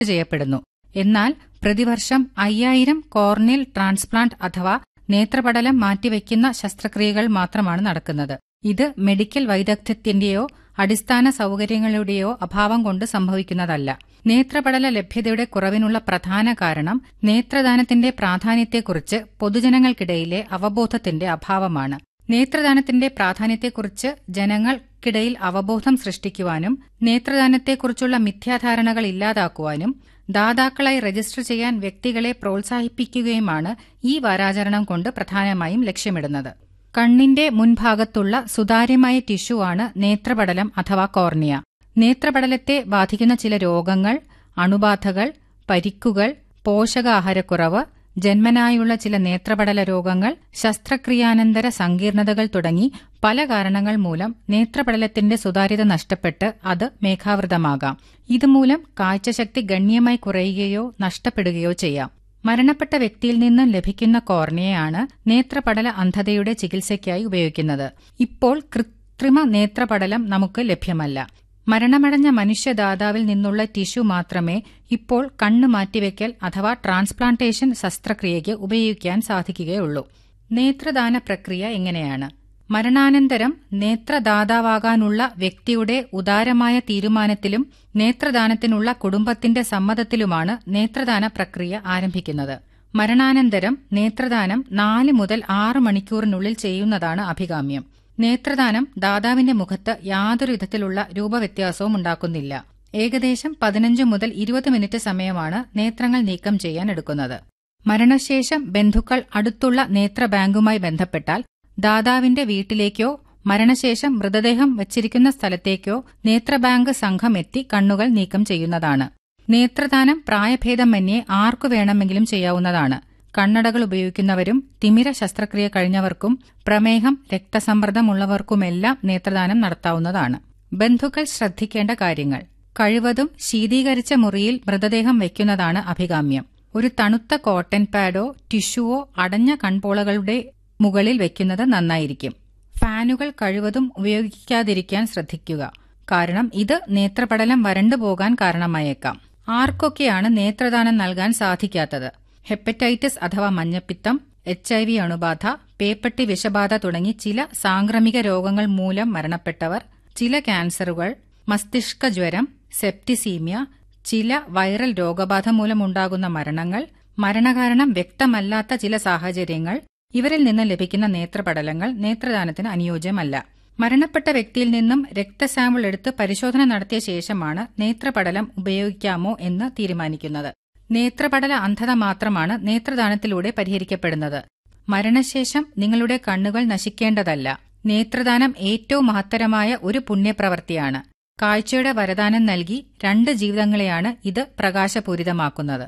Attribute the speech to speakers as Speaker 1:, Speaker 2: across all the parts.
Speaker 1: ചെയ്യപ്പെടുന്നു എന്നാൽ പ്രതിവർഷം അയ്യായിരം കോർണിയൽ ട്രാൻസ്പ്ലാന്റ് അഥവാ നേത്രപടലം മാറ്റിവെക്കുന്ന ശസ്ത്രക്രിയകൾ മാത്രമാണ് നടക്കുന്നത് ഇത് മെഡിക്കൽ വൈദഗ്ധ്യത്തിന്റെയോ അടിസ്ഥാന സൗകര്യങ്ങളുടെയോ അഭാവം കൊണ്ട് സംഭവിക്കുന്നതല്ല നേത്രപടല ലഭ്യതയുടെ കുറവിനുള്ള പ്രധാന കാരണം നേത്രദാനത്തിന്റെ പ്രാധാന്യത്തെക്കുറിച്ച് പൊതുജനങ്ങൾക്കിടയിലെ അവബോധത്തിന്റെ അഭാവമാണ് നേത്രദാനത്തിന്റെ പ്രാധാന്യത്തെക്കുറിച്ച് ജനങ്ങൾക്കിടയിൽ അവബോധം സൃഷ്ടിക്കുവാനും നേത്രദാനത്തെക്കുറിച്ചുള്ള മിഥ്യാധാരണകൾ ഇല്ലാതാക്കുവാനും ദാതാക്കളായി രജിസ്റ്റർ ചെയ്യാൻ വ്യക്തികളെ പ്രോത്സാഹിപ്പിക്കുകയുമാണ് ഈ വാരാചരണം കൊണ്ട് പ്രധാനമായും ലക്ഷ്യമിടുന്നത് കണ്ണിന്റെ മുൻഭാഗത്തുള്ള സുതാര്യമായ ടിഷ്യൂവാണ് നേത്രപടലം അഥവാ കോർണിയ നേത്രപടലത്തെ ബാധിക്കുന്ന ചില രോഗങ്ങൾ അണുബാധകൾ പരിക്കുകൾ പോഷകാഹാരക്കുറവ് ജന്മനായുള്ള ചില നേത്രപടല രോഗങ്ങൾ ശസ്ത്രക്രിയാനന്തര സങ്കീർണതകൾ തുടങ്ങി പല കാരണങ്ങൾ മൂലം നേത്രപടലത്തിന്റെ സുതാര്യത നഷ്ടപ്പെട്ട് അത് മേഘാവൃതമാകാം ഇതുമൂലം കാഴ്ചശക്തി ഗണ്യമായി കുറയുകയോ നഷ്ടപ്പെടുകയോ ചെയ്യാം മരണപ്പെട്ട വ്യക്തിയിൽ നിന്നും ലഭിക്കുന്ന കോർണിയയാണ് നേത്രപടല അന്ധതയുടെ ചികിത്സയ്ക്കായി ഉപയോഗിക്കുന്നത് ഇപ്പോൾ കൃത്രിമ നേത്രപടലം നമുക്ക് ലഭ്യമല്ല മരണമടഞ്ഞ മനുഷ്യദാതാവിൽ നിന്നുള്ള ടിഷ്യൂ മാത്രമേ ഇപ്പോൾ കണ്ണ് മാറ്റിവെക്കൽ അഥവാ ട്രാൻസ്പ്ലാന്റേഷൻ ശസ്ത്രക്രിയയ്ക്ക് ഉപയോഗിക്കാൻ സാധിക്കുകയുള്ളൂ നേത്രദാന പ്രക്രിയ എങ്ങനെയാണ് മരണാനന്തരം നേത്രദാതാവാകാനുള്ള വ്യക്തിയുടെ ഉദാരമായ തീരുമാനത്തിലും നേത്രദാനത്തിനുള്ള കുടുംബത്തിന്റെ സമ്മതത്തിലുമാണ് നേത്രദാന പ്രക്രിയ ആരംഭിക്കുന്നത് മരണാനന്തരം നേത്രദാനം നാല് മുതൽ ആറ് മണിക്കൂറിനുള്ളിൽ ചെയ്യുന്നതാണ് അഭികാമ്യം നേത്രദാനം ദാതാവിന്റെ മുഖത്ത് യാതൊരു വിധത്തിലുള്ള രൂപവ്യത്യാസവും ഉണ്ടാക്കുന്നില്ല ഏകദേശം പതിനഞ്ച് മുതൽ ഇരുപത് മിനിറ്റ് സമയമാണ് നേത്രങ്ങൾ നീക്കം ചെയ്യാൻ എടുക്കുന്നത് മരണശേഷം ബന്ധുക്കൾ അടുത്തുള്ള നേത്ര ബാങ്കുമായി ബന്ധപ്പെട്ടാൽ ദാതാവിന്റെ വീട്ടിലേക്കോ മരണശേഷം മൃതദേഹം വച്ചിരിക്കുന്ന സ്ഥലത്തേക്കോ നേത്രബാങ്ക് സംഘം എത്തി കണ്ണുകൾ നീക്കം ചെയ്യുന്നതാണ് നേത്രദാനം പ്രായഭേദമന്യേ ആർക്കു വേണമെങ്കിലും ചെയ്യാവുന്നതാണ് കണ്ണടകൾ ഉപയോഗിക്കുന്നവരും തിമിര ശസ്ത്രക്രിയ കഴിഞ്ഞവർക്കും പ്രമേഹം രക്തസമ്മർദ്ദമുള്ളവർക്കുമെല്ലാം നേത്രദാനം നടത്താവുന്നതാണ് ബന്ധുക്കൾ ശ്രദ്ധിക്കേണ്ട കാര്യങ്ങൾ കഴിവതും ശീതീകരിച്ച മുറിയിൽ മൃതദേഹം വയ്ക്കുന്നതാണ് അഭികാമ്യം ഒരു തണുത്ത കോട്ടൺ പാഡോ ടിഷ്യൂവോ അടഞ്ഞ കൺപോളകളുടെ മുകളിൽ വയ്ക്കുന്നത് നന്നായിരിക്കും ഫാനുകൾ കഴിവതും ഉപയോഗിക്കാതിരിക്കാൻ ശ്രദ്ധിക്കുക കാരണം ഇത് നേത്രപടലം വരണ്ടു പോകാൻ കാരണമായേക്കാം ആർക്കൊക്കെയാണ് നേത്രദാനം നൽകാൻ സാധിക്കാത്തത് ഹെപ്പറ്റൈറ്റിസ് അഥവാ മഞ്ഞപ്പിത്തം എച്ച് ഐ വി അണുബാധ പേപ്പട്ടി വിഷബാധ തുടങ്ങി ചില സാംക്രമിക രോഗങ്ങൾ മൂലം മരണപ്പെട്ടവർ ചില ക്യാൻസറുകൾ മസ്തിഷ്ക ജ്വരം സെപ്റ്റിസീമിയ ചില വൈറൽ രോഗബാധ മൂലമുണ്ടാകുന്ന മരണങ്ങൾ മരണകാരണം വ്യക്തമല്ലാത്ത ചില സാഹചര്യങ്ങൾ ഇവരിൽ നിന്ന് ലഭിക്കുന്ന നേത്രപടലങ്ങൾ നേത്രദാനത്തിന് അനുയോജ്യമല്ല മരണപ്പെട്ട വ്യക്തിയിൽ നിന്നും രക്തസാമ്പിൾ എടുത്ത് പരിശോധന നടത്തിയ ശേഷമാണ് നേത്രപടലം ഉപയോഗിക്കാമോ എന്ന് തീരുമാനിക്കുന്നത് നേത്രപടല അന്ധത മാത്രമാണ് നേത്രദാനത്തിലൂടെ പരിഹരിക്കപ്പെടുന്നത് മരണശേഷം നിങ്ങളുടെ കണ്ണുകൾ നശിക്കേണ്ടതല്ല നേത്രദാനം ഏറ്റവും മഹത്തരമായ ഒരു പുണ്യപ്രവൃത്തിയാണ് കാഴ്ചയുടെ വരദാനം നൽകി രണ്ട് ജീവിതങ്ങളെയാണ് ഇത് പ്രകാശപൂരിതമാക്കുന്നത്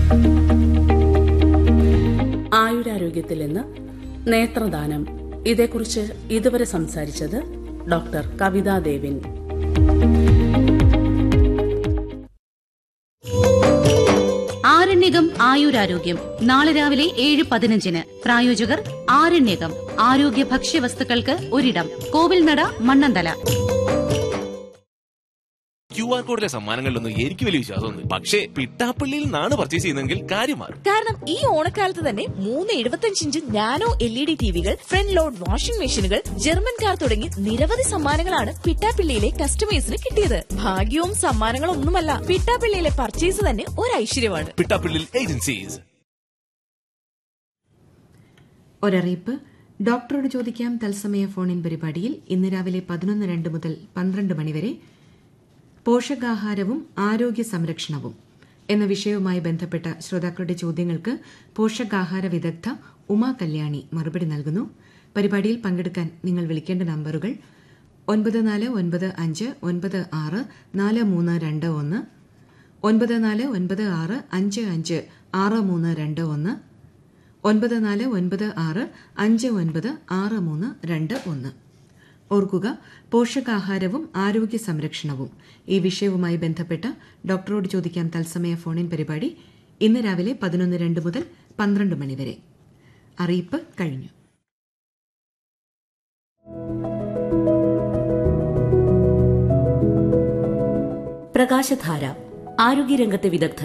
Speaker 2: ആയുരാരോഗ്യത്തിൽ നിന്ന് നേത്രദാനം ഇതേക്കുറിച്ച് ഇതുവരെ സംസാരിച്ചത് ഡോക്ടർ കവിതാ ദേവിൻ
Speaker 3: ആരണ്യകം ആയുരാരോഗ്യം നാളെ രാവിലെ ഏഴ് പതിനഞ്ചിന് പ്രായോജകർ ആരണ്യകം ആരോഗ്യ ഭക്ഷ്യവസ്തുക്കൾക്ക് ഒരിടം കോവിൽനട മണ്ണന്തല
Speaker 4: ക്യു ആർ കോഡിലെ സമ്മാനങ്ങളിലൊന്നും എനിക്ക് വലിയ വിശ്വാസമൊന്നും പക്ഷേ പിട്ടാപ്പള്ളിയിൽ നിന്നാണ് പർച്ചേസ് ചെയ്യുന്നതെങ്കിൽ കാര്യം മാറും
Speaker 5: കാരണം ഈ ഓണക്കാലത്ത് തന്നെ മൂന്ന് എഴുപത്തഞ്ച് inch nano L E D ടിവികൾ ഫ്രണ്ട് ലോഡ് വാഷിംഗ് മെഷീനുകൾ ജർമ്മൻ കാർ തുടങ്ങി നിരവധി സമ്മാനങ്ങളാണ് പിട്ടാപ്പിള്ളിയിലെ കസ്റ്റമേഴ്സിന് കിട്ടിയത് ഭാഗ്യവും സമ്മാനങ്ങളൊന്നുമല്ല പിട്ടാപ്പിള്ളിയിലെ പർച്ചേസ് തന്നെ ഒരു ഐശ്വര്യമാണ്
Speaker 4: പിട്ടാപ്പള്ളിയിൽ ഏജൻസീസ്
Speaker 6: ഒരറിയിപ്പ് ഡോക്ടറോട് ചോദിക്കാം തത്സമയ ഫോണിൻ പരിപാടിയിൽ ഇന്ന് രാവിലെ പതിനൊന്ന് രണ്ട് മുതൽ പന്ത്രണ്ട് മണിവരെ പോഷകാഹാരവും ആരോഗ്യ സംരക്ഷണവും എന്ന വിഷയവുമായി ബന്ധപ്പെട്ട ശ്രോതാക്കളുടെ ചോദ്യങ്ങൾക്ക് പോഷകാഹാര വിദഗ്ധ ഉമാ കല്യാണി മറുപടി നൽകുന്നു പരിപാടിയിൽ പങ്കെടുക്കാൻ നിങ്ങൾ വിളിക്കേണ്ട നമ്പറുകൾ ഒൻപത് നാല് ഒൻപത് അഞ്ച് ഒൻപത് ആറ് നാല് മൂന്ന് രണ്ട് ഒന്ന് ഒൻപത് നാല് ഒൻപത് ആറ് അഞ്ച് അഞ്ച് ആറ് മൂന്ന് രണ്ട് ഒന്ന് ഒൻപത് നാല് ഒൻപത് ആറ് അഞ്ച് ഒൻപത് ആറ് മൂന്ന് രണ്ട് ഒന്ന് ഓർക്കുക പോഷകാഹാരവും ആരോഗ്യ സംരക്ഷണവും ഈ വിഷയവുമായി ബന്ധപ്പെട്ട ഡോക്ടറോട് ചോദിക്കാൻ തത്സമയ ഫോണിൻ പരിപാടി ഇന്ന് രാവിലെ പതിനൊന്ന് രണ്ട് മുതൽ പന്ത്രണ്ട് മണിവരെ അറിയിപ്പ് കഴിഞ്ഞു
Speaker 7: പ്രകാശധാര ആരോഗ്യരംഗത്തെ വിദഗ്ധർ